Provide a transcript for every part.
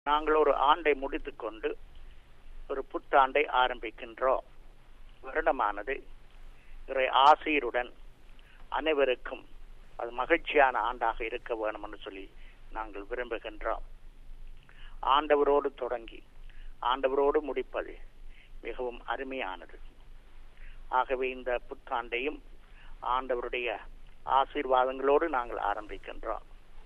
நாங்கள் ஒரு ஆண்டை முடித்துக்கொண்டு ஒரு புத்தாண்டை ஆரம்பிக்கின்றோம் வருடமானது இறை ஆசீருடன் அனைவருக்கும் அது மகிழ்ச்சியான ஆண்டாக இருக்க வேணும் என்று சொல்லி நாங்கள் விரும்புகின்றோம் ஆண்டவரோடு தொடங்கி ஆண்டவரோடு முடிப்பது மிகவும் அருமையானது ஆகவே இந்த புத்தாண்டையும் ஆண்டவருடைய ஆசீர்வாதங்களோடு நாங்கள் ஆரம்பிக்கின்றோம்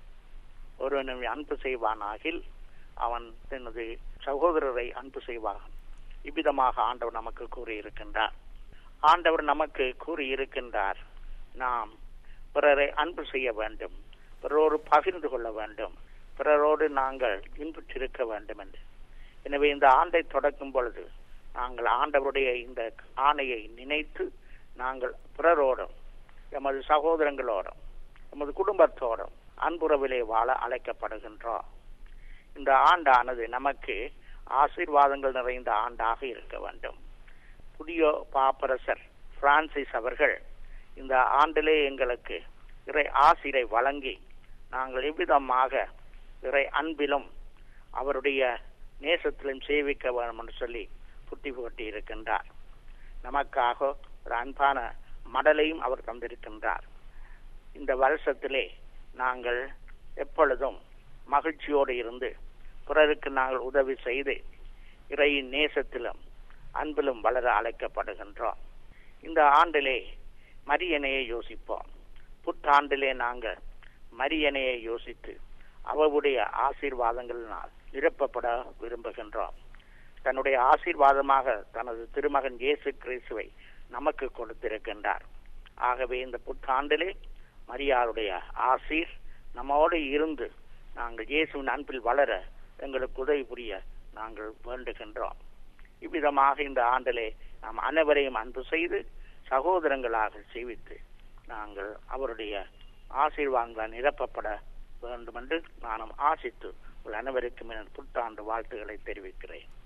ஒருவன் அன்பு செய்வானாகில் அவன் தனது சகோதரரை அன்பு செய்வான் இவ்விதமாக ஆண்டவர் நமக்கு கூறியிருக்கின்றார் ஆண்டவர் நமக்கு கூறியிருக்கின்றார் நாம் பிறரை அன்பு செய்ய வேண்டும் பிறரோடு பகிர்ந்து கொள்ள வேண்டும் பிறரோடு நாங்கள் இன்புற்றிருக்க வேண்டும் என்று எனவே இந்த ஆண்டை தொடக்கும் பொழுது நாங்கள் ஆண்டவருடைய இந்த ஆணையை நினைத்து நாங்கள் பிறரோடும் எமது சகோதரங்களோடும் எமது குடும்பத்தோடும் அன்புறவிலே வாழ அழைக்கப்படுகின்றோம் இந்த ஆண்டானது நமக்கு ஆசீர்வாதங்கள் நிறைந்த ஆண்டாக இருக்க வேண்டும் புதிய பாப்பரசர் பிரான்சிஸ் அவர்கள் இந்த ஆண்டிலே எங்களுக்கு இறை ஆசிரை வழங்கி நாங்கள் எவ்விதமாக இறை அன்பிலும் அவருடைய நேசத்திலும் சேவிக்க வேண்டும் என்று சொல்லி புட்டி புகட்டி இருக்கின்றார் நமக்காக ஒரு அன்பான மடலையும் அவர் தந்திருக்கின்றார் இந்த வருஷத்திலே நாங்கள் எப்பொழுதும் மகிழ்ச்சியோடு இருந்து பிறருக்கு நாங்கள் உதவி செய்து இறையின் நேசத்திலும் அன்பிலும் வளர அழைக்கப்படுகின்றோம் இந்த ஆண்டிலே மரியணையை யோசிப்போம் புத்தாண்டிலே நாங்கள் மரியணையை யோசித்து அவருடைய ஆசீர்வாதங்களினால் நிரப்பப்பட விரும்புகின்றோம் தன்னுடைய ஆசீர்வாதமாக தனது திருமகன் இயேசு கிறிஸ்துவை நமக்கு கொடுத்திருக்கின்றார் ஆகவே இந்த புத்தாண்டிலே மரியாருடைய ஆசீர் நம்மோடு இருந்து நாங்கள் இயேசுவின் அன்பில் வளர எங்களுக்கு உதவி புரிய நாங்கள் வேண்டுகின்றோம் இவ்விதமாக இந்த ஆண்டிலே நாம் அனைவரையும் அன்பு செய்து சகோதரங்களாக சேவித்து நாங்கள் அவருடைய ஆசீர்வாதங்களால் நிரப்பப்பட வேண்டும் என்று நானும் ஆசித்து உங்கள் அனைவருக்கும் என் புத்தாண்டு வாழ்த்துக்களை தெரிவிக்கிறேன்